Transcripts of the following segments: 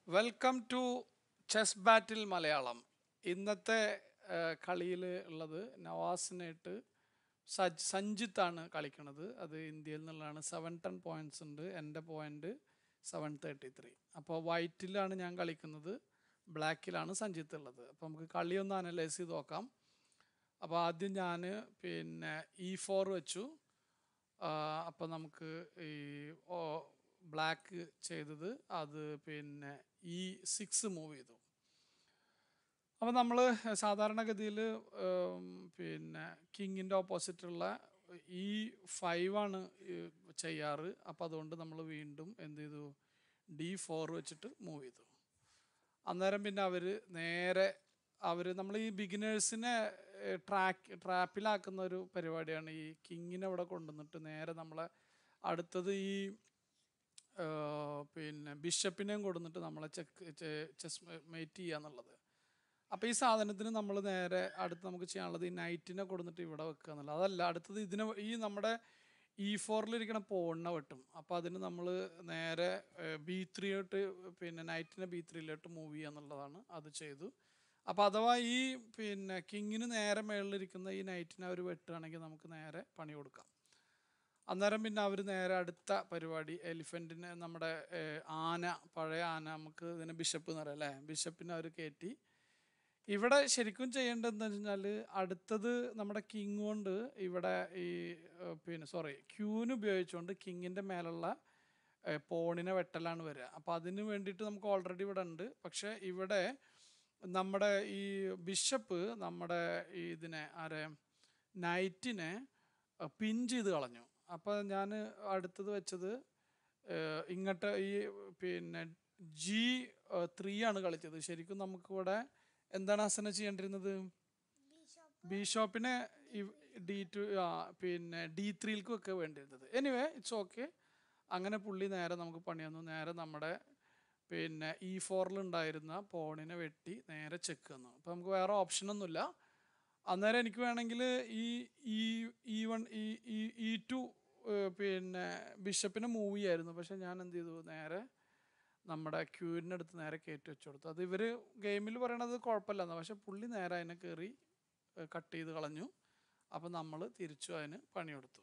welcome to chess battle Malayalam ഇന്നത്തെ കളിയിൽ ഉള്ളത് നവാസിനായിട്ട് സജ് സഞ്ജിത്താണ് കളിക്കണത് അത് ഇന്ത്യയിൽ നിന്നുള്ളതാണ് സെവൻ ടെൻ പോയിന്റ്സ് ഉണ്ട് എൻ്റെ പോയിന്റ് സെവൻ തേർട്ടി ത്രീ അപ്പോൾ വൈറ്റിലാണ് ഞാൻ കളിക്കുന്നത് ബ്ലാക്കിലാണ് സഞ്ജിത്ത് ഉള്ളത് അപ്പോൾ നമുക്ക് കളി ഒന്ന് അനലൈസ് ചെയ്ത് നോക്കാം അപ്പോൾ ആദ്യം ഞാൻ പിന്നെ ഇ ഫോർ വെച്ചു അപ്പോൾ നമുക്ക് ഈ ബ്ലാക്ക് ചെയ്തത് അത് പിന്നെ ഇ സിക്സ് മൂവ് ചെയ്തു അപ്പോൾ നമ്മൾ സാധാരണഗതിയിൽ പിന്നെ കിങ്ങിൻ്റെ ഓപ്പോസിറ്റുള്ള ഈ ഫൈവ് ആണ് ഈ ചെയ്യാറ് അപ്പോൾ അതുകൊണ്ട് നമ്മൾ വീണ്ടും എന്ത് ചെയ്തു ഡി ഫോർ വെച്ചിട്ട് മൂവ് ചെയ്തു അന്നേരം പിന്നെ അവർ നേരെ അവർ നമ്മൾ ഈ ബിഗിനേഴ്സിനെ ട്രാക്ക് ട്രാപ്പിലാക്കുന്ന ഒരു പരിപാടിയാണ് ഈ കിങ്ങിനെ അവിടെ കൊണ്ടുവന്നിട്ട് നേരെ നമ്മളെ അടുത്തത് ഈ ആ, പിന്നെ ബിഷപ്പിനെയും കൊടുത്തിട്ട് നമ്മളെ ചെക്ക് ചെസ് മേറ്റ് ചെയ്യുക എന്നുള്ളത് അപ്പോൾ ഈ സാധനത്തിന് നമ്മൾ നേരെ അടുത്ത് നമുക്ക് ചെയ്യാനുള്ളത് ഈ നൈറ്റിനെ കൊടുത്തിട്ട് ഇവിടെ വെക്കുക എന്നുള്ളത് അതല്ല അടുത്തത് ഇതിനെ ഈ നമ്മുടെ ഇ ഫോറിലിരിക്കണ പോണിനെ വെട്ടും അപ്പോൾ അതിന് നമ്മൾ നേരെ ബി ത്രീയോട്ട് പിന്നെ നൈറ്റിനെ ബി ത്രീയിലോട്ട് മൂവ് ചെയ്യുക എന്നുള്ളതാണ് അത് ചെയ്തു അപ്പോൾ അഥവാ ഈ പിന്നെ കിങ്ങിന് നേരെ മേളിലിരിക്കുന്ന ഈ നൈറ്റിനെ അവർ വെട്ടുകയാണെങ്കിൽ നമുക്ക് നേരെ പണി കൊടുക്കാം അന്നേരം പിന്നെ അവർ നേരെ അടുത്ത പരിപാടി എലിഫൻറ്റിനെ നമ്മുടെ ഏഹ്, ആന പഴയ ആന നമുക്ക് ഇതിനെ ബിഷപ്പ് എന്ന് പറയാം അല്ലേ ബിഷപ്പിനെ അവർ കയറ്റി ഇവിടെ ശരിക്കും ചെയ്യേണ്ടത് എന്താ വെച്ചാൽ അടുത്തത് നമ്മുടെ കിങ് കൊണ്ട് ഇവിടെ ഈ ഏഹ്, പിന്നെ സോറി ക്യൂന് ഉപയോഗിച്ചുകൊണ്ട് കിങ്ങിൻ്റെ മേലുള്ള ഏഹ്, പോണിനെ വെട്ടലാണ് വരിക അപ്പോൾ അതിന് വേണ്ടിയിട്ട് നമുക്ക് ഓൾറെഡി ഇവിടെ ഉണ്ട് പക്ഷേ ഇവിടെ നമ്മുടെ ഈ ബിഷപ്പ് നമ്മുടെ ഈ ഇതിനെ ആരെ നൈറ്റിനെ പിൻ ചെയ്ത് കളഞ്ഞു അപ്പോൾ ഞാൻ അടുത്തത് വെച്ചത് ഏഹ്, ഇങ്ങോട്ട് ഈ പിന്നെ ജി ത്രീ ആണ് കളിച്ചത് ശരിക്കും നമുക്കിവിടെ എന്താണ് ഹസന ചെയ്യേണ്ടിരുന്നത് ബിഷോപ്പിനെ ഡി ടു പിന്നെ ഡി ത്രീയിലേക്ക് വെക്കുക വേണ്ടിയിരുന്നത് എനിവേ ഇറ്റ്സ് ഓക്കെ അങ്ങനെ പുള്ളി നേരെ നമുക്ക് പണി തന്നു നേരെ നമ്മുടെ പിന്നെ ഇ ഫോറിൽ ഉണ്ടായിരുന്ന പോണിനെ വെട്ടി നേരെ ചെക്ക് തന്നു അപ്പോൾ നമുക്ക് വേറെ ഓപ്ഷനൊന്നുമില്ല അന്നേരം എനിക്ക് വേണമെങ്കിൽ ഈ ഈ ഇ വൺ ഈ ഈ ഇ ടു പിന്നെ ബിഷപ്പിനെ മൂവ് ചെയ്യായിരുന്നു പക്ഷെ ഞാൻ എന്ത് ചെയ്തു നേരെ നമ്മുടെ ക്യൂരിൻ്റെ അടുത്ത് നേരെ കയറ്റി വെച്ച് കൊടുത്തു അത് ഇവർ ഗെയിമിൽ പറയണത് കുഴപ്പമില്ലെന്ന് പക്ഷെ പുള്ളി നേരെ അതിനെ കയറി കട്ട് ചെയ്ത് കളഞ്ഞു അപ്പോൾ നമ്മൾ തിരിച്ചു അതിന് പണിയെടുത്തു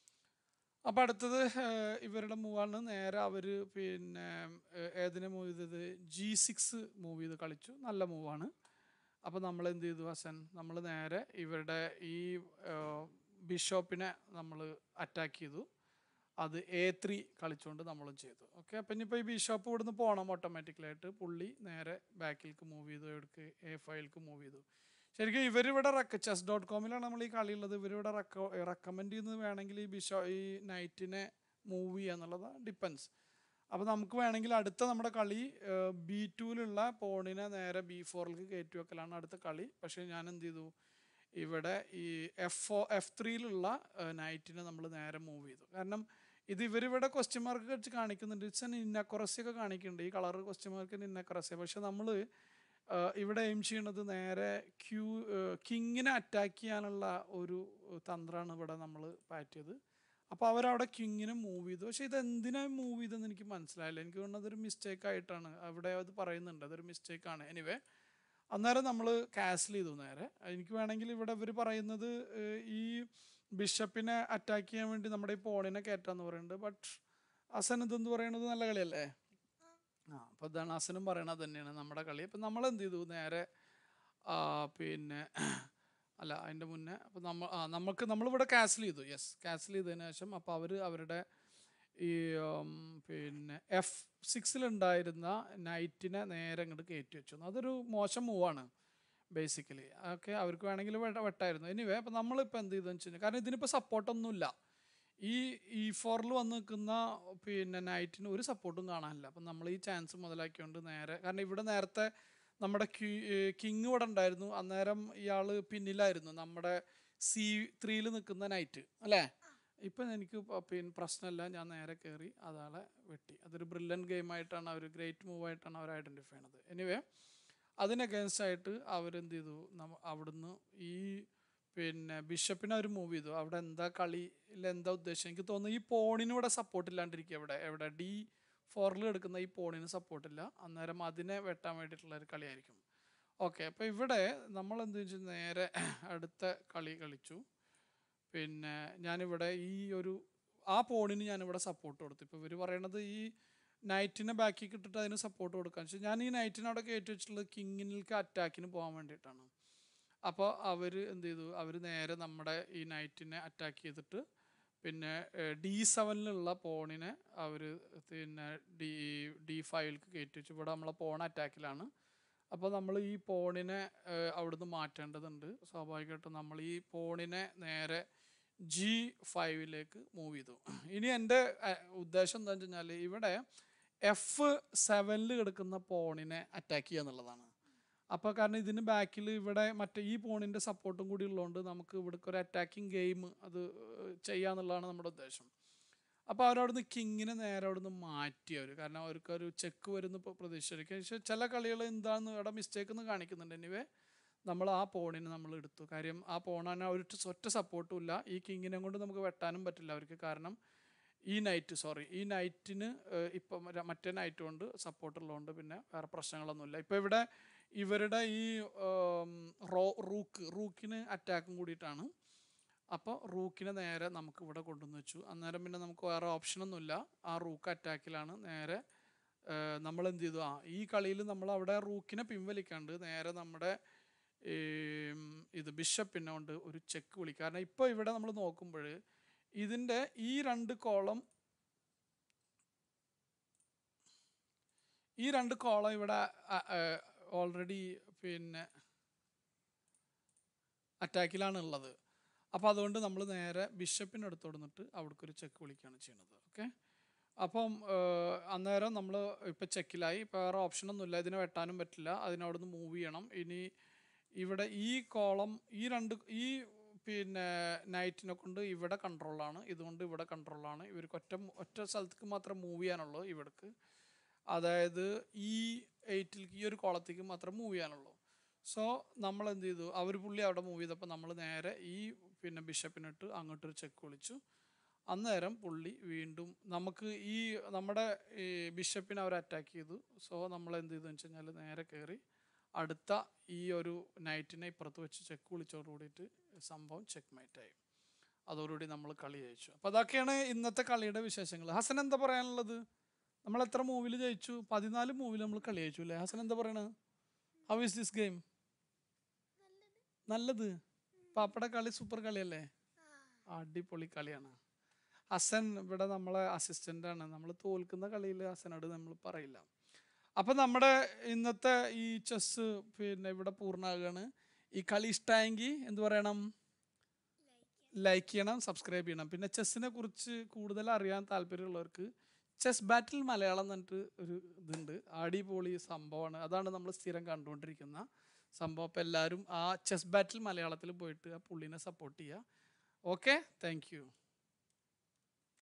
അപ്പോൾ അടുത്തത് ഏഹ്, ഇവരുടെ മൂവാണ് നേരെ അവർ പിന്നെ ഏഹ്, ഏതിനെ മൂവ് ചെയ്തത് ജി സിക്സ് മൂവ് ചെയ്ത് കളിച്ചു നല്ല മൂവാണ് അപ്പോൾ നമ്മൾ എന്ത് ചെയ്തു ഹസൻ നമ്മൾ നേരെ ഇവരുടെ ഈ ഏഹ്, ബിഷോപ്പിനെ നമ്മൾ അറ്റാക്ക് ചെയ്തു അത് എ ത്രീ കളിച്ചുകൊണ്ട് നമ്മളും ചെയ്തു ഓക്കെ അപ്പം ഇനിയിപ്പോൾ ഈ ബിഷോപ്പ് ഇവിടുന്ന് പോകണം ഓട്ടോമാറ്റിക്കലായിട്ട് പുള്ളി നേരെ ബാക്കിലേക്ക് മൂവ് ചെയ്തു എവിടേക്ക് എ ഫൈവിലേക്ക് മൂവ് ചെയ്തു ശരിക്കും ഇവരിവിടെ റെക്ക ചെസ് ഡോട്ട് കോമിലാണ് നമ്മൾ ഈ കളിയുള്ളത് ഇവരിവിടെ റെക്ക റെക്കമെൻഡ് ചെയ്യുന്നത് വേണമെങ്കിൽ ഈ ബിഷോ ഈ നൈറ്റിനെ മൂവ് ചെയ്യുക എന്നുള്ളത് ഡിപ്പെൻസ് അപ്പോൾ നമുക്ക് വേണമെങ്കിൽ അടുത്ത നമ്മുടെ കളി ബി ടുവിലുള്ള പോണിനെ നേരെ ബി ഫോറിലേക്ക് കയറ്റി വെക്കലാണ് അടുത്ത കളി പക്ഷേ ഞാൻ എന്ത് ചെയ്തു ഇവിടെ ഈ എഫ് ഒ എഫ് ത്രീയിലുള്ള നൈറ്റിനെ നമ്മൾ നേരെ മൂവ് ചെയ്തു കാരണം ഇത് ഇവരിവിടെ ക്വസ്റ്റ്യൻ മാർക്ക് വെച്ച് കാണിക്കുന്നുണ്ട് ഇറ്റ്സ് എൻ ഇന്നക്കുറസി ഒക്കെ കാണിക്കുന്നുണ്ട് ഈ കളർ ക്വസ്റ്റ്യൻ മാർക്കിന് ഇന്നക്കുറസി പക്ഷെ നമ്മൾ ഇവിടെ എയിം ചെയ്യണത് നേരെ ക്യൂ കിങ്ങിനെ അറ്റാക്ക് ചെയ്യാനുള്ള ഒരു തന്ത്രമാണ് ഇവിടെ നമ്മൾ പാറ്റിയത് അപ്പോൾ അവരവിടെ കിങ്ങിനെ മൂവ് ചെയ്തു പക്ഷേ ഇത് എന്തിനാണ് മൂവ് ചെയ്തതെന്ന് എനിക്ക് മനസ്സിലായില്ല എനിക്ക് തോന്നുന്നത് അതൊരു മിസ്റ്റേക്ക് ആയിട്ടാണ് അവിടെ അത് പറയുന്നുണ്ട് അതൊരു മിസ്റ്റേക്കാണ് എനിവേ അന്നേരം നമ്മൾ ക്യാൻസൽ ചെയ്തു നേരെ എനിക്ക് വേണമെങ്കിൽ ഇവിടെ ഇവർ പറയുന്നത് ഏഹ്, ഈ ബിഷപ്പിനെ അറ്റാക്ക് ചെയ്യാൻ വേണ്ടി നമ്മുടെ ഈ പോണിനെ കയറ്റാന്ന് പറയുന്നുണ്ട് ബട്ട് അസൻ ഇതെന്ന് പറയുന്നത് നല്ല കളിയല്ലേ ആ അപ്പോൾ ഇതാണ് അസനും പറയണത് തന്നെയാണ് നമ്മുടെ കളി അപ്പം നമ്മൾ എന്ത് ചെയ്തു നേരെ ആ, പിന്നെ അല്ല അതിൻ്റെ മുന്നേ അപ്പോൾ നമ്മൾ ആ നമുക്ക് നമ്മളിവിടെ ക്യാൻസൽ ചെയ്തു യെസ് ക്യാൻസൽ ചെയ്തതിന് ശേഷം അപ്പോൾ അവർ അവരുടെ ഈ ഉം, പിന്നെ എഫ് സിക്സിലുണ്ടായിരുന്ന നൈറ്റിനെ നേരെ അങ്ങോട്ട് കയറ്റി വെച്ചു അതൊരു മോശം മൂവാണ് ബേസിക്കലി ഓക്കെ അവർക്ക് വേണമെങ്കിൽ വെട്ട വെട്ടായിരുന്നു എനിവേ അപ്പോൾ നമ്മളിപ്പോൾ എന്ത് ചെയ്തെന്ന് വെച്ച് കഴിഞ്ഞാൽ കാരണം ഇതിനിപ്പോൾ സപ്പോർട്ടൊന്നുമില്ല ഈ ഈ ഫോറിൽ വന്ന് നിൽക്കുന്ന പിന്നെ നൈറ്റിന് ഒരു സപ്പോർട്ടും കാണാനില്ല അപ്പം നമ്മൾ ഈ ചാൻസ് മുതലാക്കിക്കൊണ്ട് നേരെ കാരണം ഇവിടെ നേരത്തെ നമ്മുടെ കിങ് ഇവിടെ ഉണ്ടായിരുന്നു അന്നേരം ഇയാൾ പിന്നിലായിരുന്നു നമ്മുടെ സി ത്രീയിൽ നിൽക്കുന്ന നൈറ്റ് അല്ലേ ഇപ്പം എനിക്ക് പ- പിന്നെ പ്രശ്നമില്ല ഞാൻ നേരെ കയറി അതാളെ വെട്ടി അതൊരു ബ്രില്യൻ ഗെയിമായിട്ടാണ് അവർ ഗ്രേറ്റ് മൂവായിട്ടാണ് അവർ ഐഡൻറ്റിഫൈ ചെയ്യണത് എനിവേ അതിന് against ആയിട്ട് അവരെന്ത് ചെയ്തു നമ്മ അവിടുന്ന് ഈ പിന്നെ ബിഷപ്പിനെ അവർ മൂവ് ചെയ്തു അവിടെ എന്താ കളിയിൽ എന്താ ഉദ്ദേശം എനിക്ക് തോന്നുന്നു ഈ പോണിന് ഇവിടെ സപ്പോർട്ട് ഇല്ലാണ്ടിരിക്കുക ഇവിടെ എവിടെ ഡി ഫോറിൽ എടുക്കുന്ന ഈ പോണിന് സപ്പോർട്ടില്ല അന്നേരം അതിനെ വെട്ടാൻ വേണ്ടിയിട്ടുള്ള ഒരു കളിയായിരിക്കും ഓക്കെ അപ്പോൾ ഇവിടെ നമ്മൾ എന്ത് വെച്ചാൽ നേരെ അടുത്ത കളി കളിച്ചു പിന്നെ ഞാനിവിടെ ഈ ഒരു ആ പോണിന് ഞാനിവിടെ സപ്പോർട്ട് കൊടുത്തു ഇപ്പോൾ ഇവർ പറയണത് ഈ നൈറ്റിനെ ബാക്കിൽ ഇട്ടിട്ട് അതിന് സപ്പോർട്ട് കൊടുക്കാൻ വെച്ചാൽ ഞാൻ ഈ നൈറ്റിനെ അവിടെ കയറ്റി വെച്ചിട്ടുള്ളത് കിങ്ങിനിലേക്ക് അറ്റാക്കിന് പോകാൻ വേണ്ടിയിട്ടാണ് അപ്പോൾ അവർ എന്ത് ചെയ്തു അവർ നേരെ നമ്മുടെ ഈ നൈറ്റിനെ അറ്റാക്ക് ചെയ്തിട്ട് പിന്നെ ഡി സെവനിലുള്ള പോണിനെ അവർ പിന്നെ ഡി ഡി ഫൈവിലേക്ക് കയറ്റി വെച്ചു ഇവിടെ നമ്മളെ പോൺ അറ്റാക്കിലാണ് അപ്പോൾ നമ്മൾ ഈ പോണിനെ ഏഹ്, അവിടുന്ന് മാറ്റേണ്ടതുണ്ട് സ്വാഭാവികമായിട്ടും നമ്മൾ ഈ പോണിനെ നേരെ ജി ഫൈവിലേക്ക് മൂവ് ചെയ്തു ഇനി എൻ്റെ അഹ്, ഉദ്ദേശം എന്താ വെച്ച് കഴിഞ്ഞാൽ ഇവിടെ എഫ് സെവനിൽ കിടക്കുന്ന പോണിനെ അറ്റാക്ക് ചെയ്യുക എന്നുള്ളതാണ് അപ്പോൾ കാരണം ഇതിന് ബാക്കിൽ ഇവിടെ മറ്റേ ഈ പോണിൻ്റെ സപ്പോർട്ടും കൂടി ഉള്ളതുകൊണ്ട് നമുക്ക് ഇവിടേക്ക് ഒരു അറ്റാക്കിംഗ് ഗെയിം അത് ഏഹ്, ചെയ്യാന്നുള്ളതാണ് നമ്മുടെ ഉദ്ദേശം അപ്പോൾ അവരവിടുന്ന് കിങ്ങിനെ നേരെ അവിടുന്ന് മാറ്റി അവർ കാരണം അവർക്ക് ഒരു ചെക്ക് വരുന്ന ഇപ്പോൾ പ്രതീക്ഷിച്ചിരിക്കും പക്ഷേ ചില കളികൾ എന്താണെന്ന് ഇവിടെ മിസ്റ്റേക്ക് എന്ന് കാണിക്കുന്നുണ്ട് എനിവേ നമ്മൾ ആ പോണിന് നമ്മൾ എടുത്തു കാര്യം ആ പോണാന് ഒരു ഒറ്റ സപ്പോർട്ടും ഇല്ല ഈ കിങ്ങിനെ കൊണ്ട് നമുക്ക് വെട്ടാനും പറ്റില്ല അവർക്ക് കാരണം ഈ നൈറ്റ് സോറി ഈ നൈറ്റിന് ഇപ്പം ര- മറ്റേ നൈറ്റ് കൊണ്ട് സപ്പോർട്ട് ഉള്ളതുകൊണ്ട് പിന്നെ വേറെ പ്രശ്നങ്ങളൊന്നുമില്ല ഇപ്പോൾ ഇവിടെ ഇവരുടെ ഈ ഉം, റോ റൂക്ക് റൂക്കിന് അറ്റാക്കും കൂടിയിട്ടാണ് അപ്പോൾ റൂക്കിനെ നേരെ നമുക്ക് ഇവിടെ കൊണ്ടുവന്ന് വെച്ചു അന്നേരം പിന്നെ നമുക്ക് വേറെ ഓപ്ഷനൊന്നുമില്ല ആ റൂക്ക് അറ്റാക്കിലാണ് നേരെ നമ്മൾ എന്ത് ചെയ്തു ആ ഈ കളിയിൽ നമ്മൾ അവിടെ റൂക്കിനെ പിൻവലിക്കാണ്ട് നേരെ നമ്മുടെ ഏം, ഇത് ബിഷപ്പിനെ കൊണ്ട് ഒരു ചെക്ക് വിളി കാരണം ഇപ്പോൾ ഇവിടെ നമ്മൾ നോക്കുമ്പോൾ ഇതിൻ്റെ ഈ രണ്ട് കോളം ഈ രണ്ട് കോളം ഇവിടെ ഓൾറെഡി പിന്നെ അറ്റാക്കിലാണ് ഉള്ളത് അപ്പോൾ അതുകൊണ്ട് നമ്മൾ നേരെ ബിഷപ്പിൻ്റെ അടുത്ത് കൊടുത്തിട്ട് അവിടേക്ക് ഒരു ചെക്ക് വിളിക്കുകയാണ് ചെയ്യുന്നത് ഓക്കെ അപ്പം ഏഹ്, അന്നേരം നമ്മൾ ഇപ്പം ചെക്കിലായി ഇപ്പോൾ വേറെ ഓപ്ഷനൊന്നുമില്ല ഇതിനെ വെട്ടാനും പറ്റില്ല അതിനവിടുന്ന് മൂവ് ചെയ്യണം ഇനി ഇവിടെ ഈ കോളം ഈ രണ്ട് ഈ പിന്നെ നൈറ്റിനെ കൊണ്ട് ഇവിടെ കൺട്രോളാണ് ഇതുകൊണ്ട് ഇവിടെ കൺട്രോളാണ് ഇവർക്ക് ഒറ്റ ഒറ്റ സ്ഥലത്തേക്ക് മാത്രം മൂവ് ചെയ്യാനുള്ളൂ ഇവിടേക്ക് അതായത് ഈ എയ്റ്റിലേക്ക് ഈ ഒരു കോളത്തേക്ക് മാത്രം മൂവ് ചെയ്യാനുള്ളൂ സോ നമ്മൾ എന്ത് ചെയ്തു അവർ പുള്ളി അവിടെ മൂവ് ചെയ്തപ്പോൾ നമ്മൾ നേരെ ഈ പിന്നെ ബിഷപ്പിനിട്ട് അങ്ങോട്ടൊരു ചെക്ക് വിളിച്ചു അന്നേരം പുള്ളി വീണ്ടും നമുക്ക് ഈ നമ്മുടെ ഈ ബിഷപ്പിനെ അവർ അറ്റാക്ക് ചെയ്തു സോ നമ്മൾ എന്ത് ചെയ്തു വെച്ച് കഴിഞ്ഞാൽ നേരെ കയറി അടുത്ത ഈ ഒരു നൈറ്റിനെ ഇപ്പുറത്ത് വെച്ച് ചെക്ക് വിളിച്ചോട് കൂടിയിട്ട് സംഭവം ചെക്ക് മേറ്റായി അതോടുകൂടി നമ്മൾ കളി ജയിച്ചു അപ്പോൾ അതൊക്കെയാണ് ഇന്നത്തെ കളിയുടെ വിശേഷങ്ങൾ ഹസൻ എന്താ പറയാനുള്ളത് നമ്മൾ എത്ര മൂവിൽ ജയിച്ചു പതിനാല് മൂവിൽ നമ്മൾ കളി ജയിച്ചു അല്ലേ ഹസൻ എന്താ പറയണത് ഹൗ ഇസ് ദിസ് ഗെയിം നല്ലത് പാപ്പട കളി സൂപ്പർ കളിയല്ലേ അടിപൊളി കളിയാണ് ഹസൻ ഇവിടെ നമ്മളെ അസിസ്റ്റന്റ് ആണ് നമ്മൾ തോൽക്കുന്ന കളിയിൽ ഹസനോട് നമ്മൾ പറയില്ല അപ്പൊ നമ്മുടെ ഇന്നത്തെ ഈ ചെസ് പിന്നെ ഇവിടെ പൂർണ്ണമാകുകയാണ് ഈ കളി ഇഷ്ടമായെങ്കിൽ എന്ത് പറയണം ലൈക്ക് ചെയ്യണം സബ്സ്ക്രൈബ് ചെയ്യണം പിന്നെ ചെസ്സിനെ കുറിച്ച് കൂടുതൽ അറിയാൻ താല്പര്യമുള്ളവർക്ക് ചെസ് ബാറ്റിൽ മലയാളം എന്ന് പറഞ്ഞിട്ട് ഒരു ഇതുണ്ട് അടിപൊളി സംഭവമാണ് അതാണ് നമ്മൾ സ്ഥിരം കണ്ടുകൊണ്ടിരിക്കുന്ന സംഭവം അപ്പോൾ എല്ലാവരും ആ ചെസ് ബാറ്റിൽ മലയാളത്തിൽ പോയിട്ട് ആ പുള്ളിനെ സപ്പോർട്ട് ചെയ്യുക ഓക്കെ താങ്ക് യു